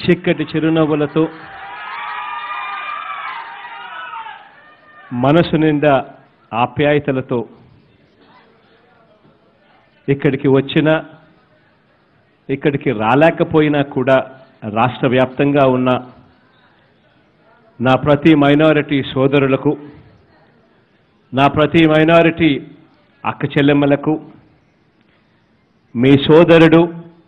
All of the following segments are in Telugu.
చిక్కటి చిరునవ్వులతో మనసు నిండా ఆప్యాయతలతో ఇక్కడికి వచ్చిన ఇక్కడికి రాలేకపోయినా కూడా రాష్ట్ర వ్యాప్తంగా ఉన్న నా ప్రతి మైనారిటీ సోదరులకు నా ప్రతి మైనారిటీ అక్క చెల్లెమ్మలకు మీ సోదరుడు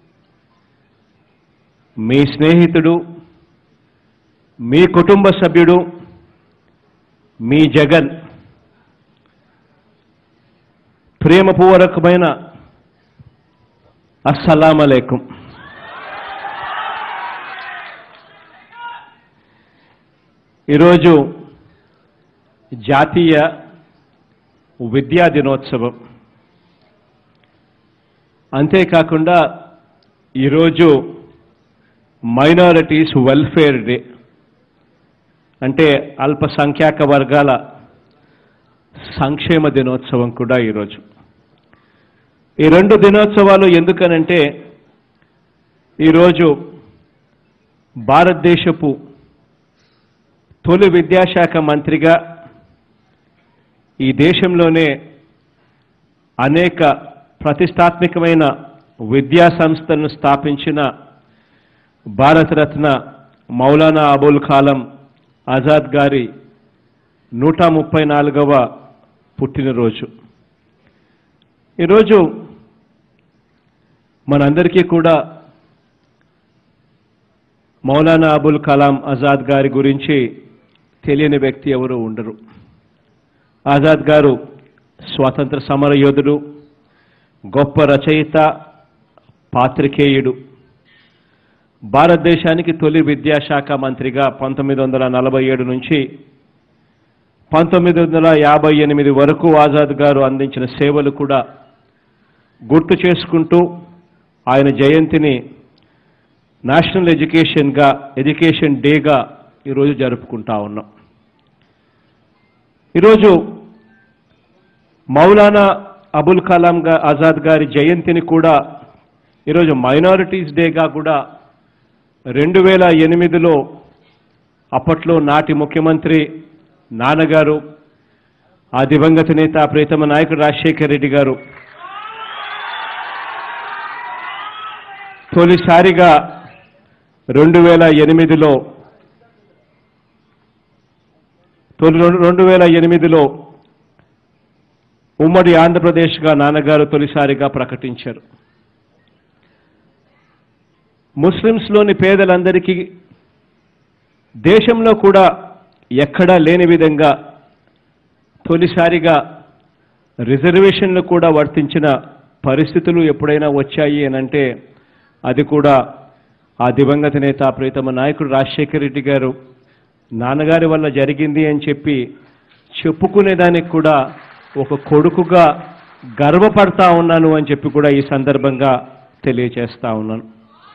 మీ స్నేహితుడు మీ కుటుంబ సభ్యుడు మీ జగన్ ప్రేమపూర్వకమైన అస్సలాం అలైకుం ఈరోజు జాతీయ విద్యా దినోత్సవం అంతేకాకుండా ఈరోజు మైనారిటీస్ వెల్ఫేర్ డే అంటే అల్పసంఖ్యాక వర్గాల సంక్షేమ దినోత్సవం కూడా ఈరోజు ఈ రెండు దినోత్సవాలు ఎందుకనంటే ఈరోజు భారతదేశపు తొలి విద్యాశాఖ మంత్రిగా ఈ దేశంలోనే అనేక ప్రతిష్టాత్మకమైన విద్యా సంస్థలను స్థాపించిన భారతరత్న మౌలానా అబుల్ కాలం ఆజాద్ గారి నూట ముప్పై నాలుగవ పుట్టినరోజు ఈరోజు మనందరికీ కూడా మౌలానా అబుల్ కలాం ఆజాద్ గారి గురించి తెలియని వ్యక్తి ఎవరు ఉండరు ఆజాద్ గారు స్వాతంత్ర సమర యోధుడు గొప్ప రచయిత పాత్రికేయుడు భారతదేశానికి తొలి విద్యాశాఖ మంత్రిగా పంతొమ్మిది వందల నలభై ఏడు నుంచి పంతొమ్మిది వందల యాభై ఎనిమిది వరకు ఆజాద్ గారు అందించిన సేవలు కూడా గుర్తు చేసుకుంటూ ఆయన జయంతిని నేషనల్ ఎడ్యుకేషన్గా ఎడ్యుకేషన్ డేగా ఈరోజు జరుపుకుంటా ఉన్నాం ఈరోజు మౌలానా అబుల్ కలాం గా ఆజాద్ గారి జయంతిని కూడా ఈరోజు మైనారిటీస్ డేగా కూడా రెండు వేల ఎనిమిదిలో అప్పట్లో నాటి ముఖ్యమంత్రి నాన్నగారు ఆ దివంగత నేత ప్రీతమ నాయకుడు రాజశేఖర్ రెడ్డి గారు తొలిసారిగా రెండు వేల ఎనిమిదిలో తొలి రెండు వేల ఎనిమిదిలో ఉమ్మడి ఆంధ్రప్రదేశ్గా నాన్నగారు తొలిసారిగా ప్రకటించారు ముస్లిమ్స్లోని పేదలందరికీ దేశంలో కూడా ఎక్కడా లేని విధంగా తొలిసారిగా రిజర్వేషన్లు కూడా వర్తించిన పరిస్థితులు ఎప్పుడైనా వచ్చాయి అనంటే అది కూడా ఆ దివంగత నేత ప్రీతమ నాయకుడు రాజశేఖర రెడ్డి గారు నాన్నగారి వల్ల జరిగింది అని చెప్పి చెప్పుకునేదానికి కూడా ఒక కొడుకుగా గర్వపడతా ఉన్నాను అని చెప్పి కూడా ఈ సందర్భంగా తెలియచేస్తా ఉన్నాను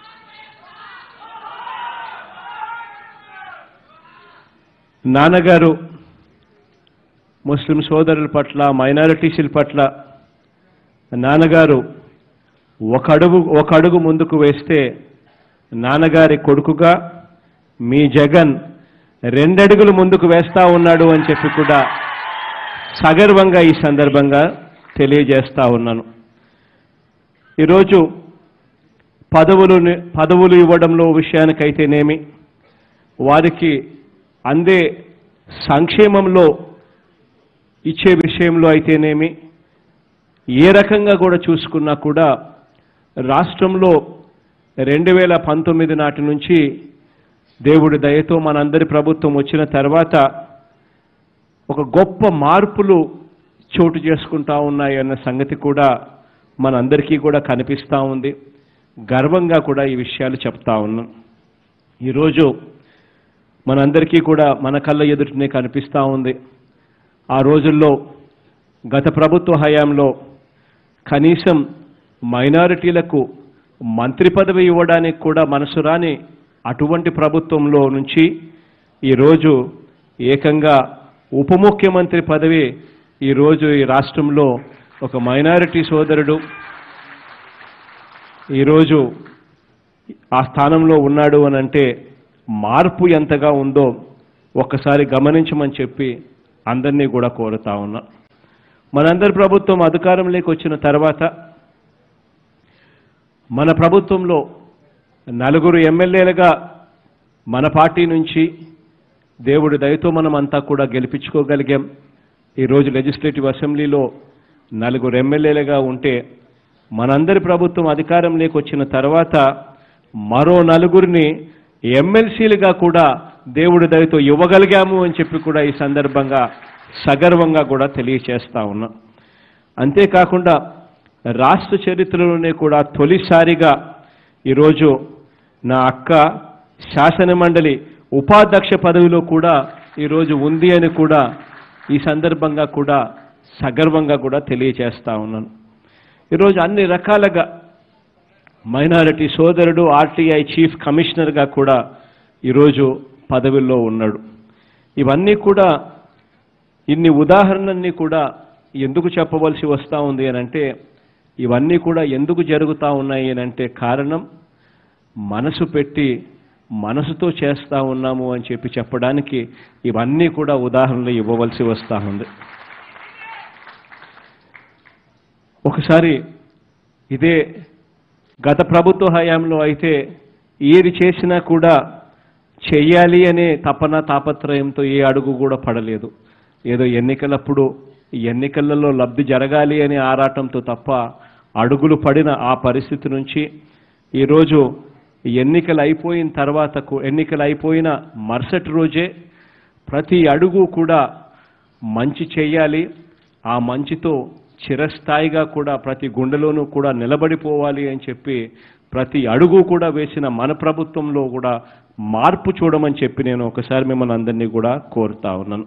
నాన్నగారు ముస్లిం సోదరుల పట్ల మైనారిటీసుల పట్ల నాన్నగారు ఒక అడుగు ఒక అడుగు ముందుకు వేస్తే నాన్నగారి కొడుకుగా మీ జగన్ రెండడుగులు ముందుకు వేస్తా ఉన్నాడు అని చెప్పి కూడా సగర్వంగా ఈ సందర్భంగా తెలియజేస్తా ఉన్నాను ఈరోజు పదవులు పదవులు ఇవ్వడంలో విషయానికైతేనేమి వారికి అందే సంక్షేమంలో ఇచ్చే విషయంలో అయితేనేమి ఏ రకంగా కూడా చూసుకున్నా కూడా రాష్ట్రంలో రెండు వేల పంతొమ్మిది నాటి నుంచి దేవుడి దయతో మనందరి ప్రభుత్వం వచ్చిన తర్వాత ఒక గొప్ప మార్పులు చోటు చేసుకుంటా ఉన్నాయి అన్న సంగతి కూడా మనందరికీ కూడా కనిపిస్తూ ఉంది గర్వంగా కూడా ఈ విషయాలు చెప్తా ఉన్నాం ఈరోజు మనందరికీ కూడా మన కళ్ళ ఎదుటనే కనిపిస్తూ ఉంది ఆ రోజుల్లో గత ప్రభుత్వ హయాంలో కనీసం మైనారిటీలకు మంత్రి పదవి ఇవ్వడానికి కూడా మనసు రాని అటువంటి ప్రభుత్వంలో నుంచి ఈరోజు ఏకంగా ఉప ముఖ్యమంత్రి పదవి ఈరోజు ఈ రాష్ట్రంలో ఒక మైనారిటీ సోదరుడు ఈరోజు ఆ స్థానంలో ఉన్నాడు అని అంటే మార్పు ఎంతగా ఉందో ఒక్కసారి గమనించమని చెప్పి అందరినీ కూడా కోరుతా ఉన్నా మనందరి ప్రభుత్వం అధికారంలోకి వచ్చిన తర్వాత మన ప్రభుత్వంలో నలుగురు ఎమ్మెల్యేలుగా మన పార్టీ నుంచి దేవుడి దయతో మనం అంతా కూడా గెలిపించుకోగలిగాం ఈరోజు లెజిస్లేటివ్ అసెంబ్లీలో నలుగురు ఎమ్మెల్యేలుగా ఉంటే మనందరి ప్రభుత్వం అధికారంలోకి వచ్చిన తర్వాత మరో నలుగురిని ఎమ్మెల్సీలుగా కూడా దేవుడి దయతో ఇవ్వగలిగాము అని చెప్పి కూడా ఈ సందర్భంగా సగర్వంగా కూడా తెలియచేస్తా ఉన్నాం అంతేకాకుండా రాష్ట్ర చరిత్రలోనే కూడా తొలిసారిగా ఈరోజు నా అక్క శాసనమండలి ఉపాధ్యక్ష పదవిలో కూడా ఈరోజు ఉంది అని కూడా ఈ సందర్భంగా కూడా సగర్వంగా కూడా తెలియచేస్తా ఉన్నాను ఈరోజు అన్ని రకాలుగా మైనారిటీ సోదరుడు ఆర్టీఐ చీఫ్ కమిషనర్గా కూడా ఈరోజు పదవిలో ఉన్నాడు ఇవన్నీ కూడా ఇన్ని ఉదాహరణలన్నీ కూడా ఎందుకు చెప్పవలసి వస్తూ ఉంది అని అంటే ఇవన్నీ కూడా ఎందుకు జరుగుతూ ఉన్నాయి అని అంటే కారణం మనసు పెట్టి మనసుతో చేస్తా ఉన్నాము అని చెప్పి చెప్పడానికి ఇవన్నీ కూడా ఉదాహరణలు ఇవ్వవలసి వస్తూ ఉంది ఒకసారి ఇదే గత ప్రభుత్వ హయాంలో అయితే ఏది చేసినా కూడా చెయ్యాలి అనే తపన తాపత్రయంతో ఏ అడుగు కూడా పడలేదు ఏదో ఎన్నికలప్పుడు ఎన్నికలలో లబ్ధి జరగాలి అనే ఆరాటంతో తప్ప అడుగులు పడిన ఆ పరిస్థితి నుంచి ఈరోజు ఎన్నికలు అయిపోయిన తర్వాత కు- ఎన్నికలు అయిపోయిన మరుసటి రోజే ప్రతి అడుగు కూడా మంచి చేయాలి ఆ మంచితో చిరస్థాయిగా కూడా ప్రతి గుండెలోనూ కూడా నిలబడిపోవాలి అని చెప్పి ప్రతి అడుగు కూడా వేసిన మన ప్రభుత్వంలో కూడా మార్పు చూడమని చెప్పి నేను ఒకసారి మిమ్మల్ని అందరినీ కూడా కోరుతా ఉన్నాను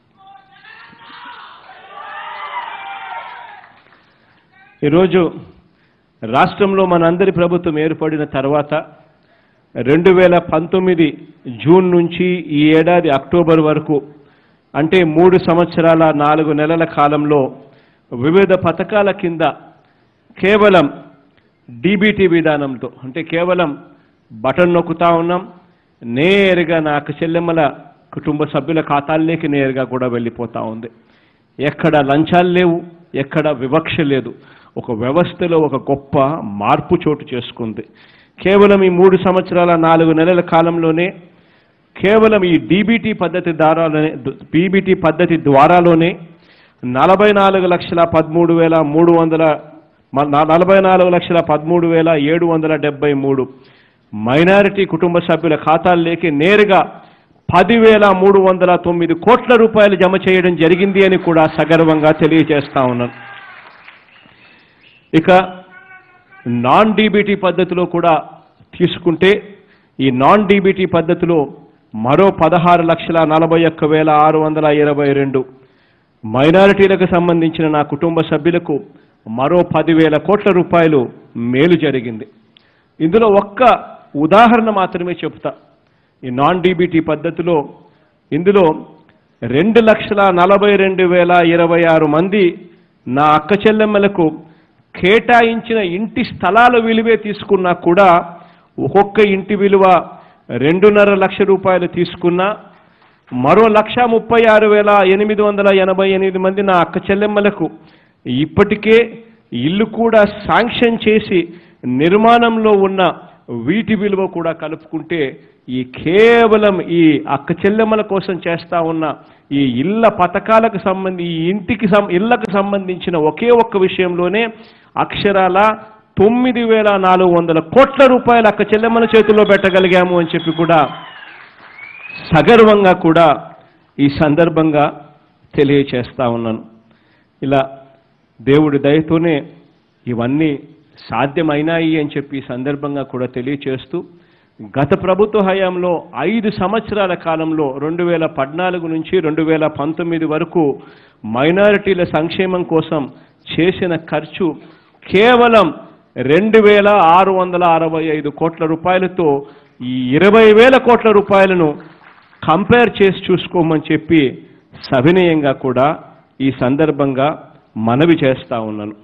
ఈరోజు రాష్ట్రంలో మనందరి ప్రభుత్వం ఏర్పడిన తర్వాత రెండు వేల పంతొమ్మిది జూన్ నుంచి ఈ ఏడాది అక్టోబర్ వరకు అంటే మూడు సంవత్సరాల నాలుగు నెలల కాలంలో వివిధ పథకాల కింద కేవలం డీబీటీ విధానంతో అంటే కేవలం బటన్ నొక్కుతా ఉన్నాం నేరుగా నాకు చెల్లెమ్మల కుటుంబ సభ్యుల ఖాతాల్లోకి నేరుగా కూడా వెళ్ళిపోతా ఉంది ఎక్కడ లంచాలు లేవు ఎక్కడ వివక్ష లేదు ఒక వ్యవస్థలో ఒక గొప్ప మార్పు చోటు చేసుకుంది కేవలం ఈ మూడు సంవత్సరాల నాలుగు నెలల కాలంలోనే కేవలం ఈ డీబీటీ పద్ధతి ద్వారాలోనే డీబీటీ పద్ధతి ద్వారాలోనే నలభై నాలుగు లక్షల పదమూడు వేల మూడు వందల మ- న- నలభై నాలుగు లక్షల పదమూడు వేల ఏడు వందల డెబ్బై మూడు మైనారిటీ కుటుంబ సభ్యుల ఖాతాల్లోకి నేరుగా పదివేల మూడు వందల తొమ్మిది కోట్ల రూపాయలు జమ చేయడం జరిగింది అని కూడా సగర్వంగా తెలియజేస్తా ఉన్నాను ఇక నాన్ డీబీటీ పద్ధతిలో కూడా తీసుకుంటే ఈ నాన్ డీబీటీ పద్ధతిలో మరో పదహారు లక్షల నలభై ఒక్క వేల ఆరు వందల ఇరవై రెండు మైనారిటీలకు సంబంధించిన నా కుటుంబ సభ్యులకు మరో పదివేల కోట్ల రూపాయలు మేలు జరిగింది ఇందులో ఒక్క ఉదాహరణ మాత్రమే చెప్తా ఈ నాన్ డీబీటీ పద్ధతిలో ఇందులో రెండు లక్షల నలభై రెండు వేల ఇరవై ఆరు మంది నా అక్క చెల్లెమ్మలకు కేటాయించిన ఇంటి స్థలాల విలువే తీసుకున్నా కూడా ఒక్కొక్క ఇంటి విలువ రెండున్నర లక్ష రూపాయలు తీసుకున్నా మరో లక్ష ముప్పై ఆరు వేల ఎనిమిది వందల ఎనభై ఎనిమిది మంది నా అక్క చెల్లెమ్మలకు ఇప్పటికే ఇల్లు కూడా శాంక్షన్ చేసి నిర్మాణంలో ఉన్న వీటి విలువ కూడా కలుపుకుంటే ఈ కేవలం ఈ అక్క చెల్లెమ్మల కోసం చేస్తా ఉన్న ఈ ఇళ్ళ పథకాలకు సంబంధి ఈ ఇంటికి సం ఇళ్లకు సంబంధించిన ఒకే ఒక్క విషయంలోనే అక్షరాల తొమ్మిది వేల నాలుగు వందల కోట్ల రూపాయలు అక్క చెల్లెమ్మల చేతుల్లో పెట్టగలిగాము అని చెప్పి కూడా సగర్వంగా కూడా ఈ సందర్భంగా తెలియచేస్తా ఉన్నాను ఇలా దేవుడి దయతోనే ఇవన్నీ సాధ్యమైనాయి అని చెప్పి ఈ సందర్భంగా కూడా తెలియచేస్తూ గత ప్రభుత్వ హయాంలో ఐదు సంవత్సరాల కాలంలో రెండు వేల పద్నాలుగు నుంచి రెండు వేల పంతొమ్మిది వరకు మైనారిటీల సంక్షేమం కోసం చేసిన ఖర్చు కేవలం రెండు వేల ఆరు వందల అరవై ఐదు కోట్ల రూపాయలతో ఈ ఇరవై వేల కోట్ల రూపాయలను కంపేర్ చేసి చూసుకోమని చెప్పి సవినయంగా కూడా ఈ సందర్భంగా మనవి చేస్తా ఉన్నాను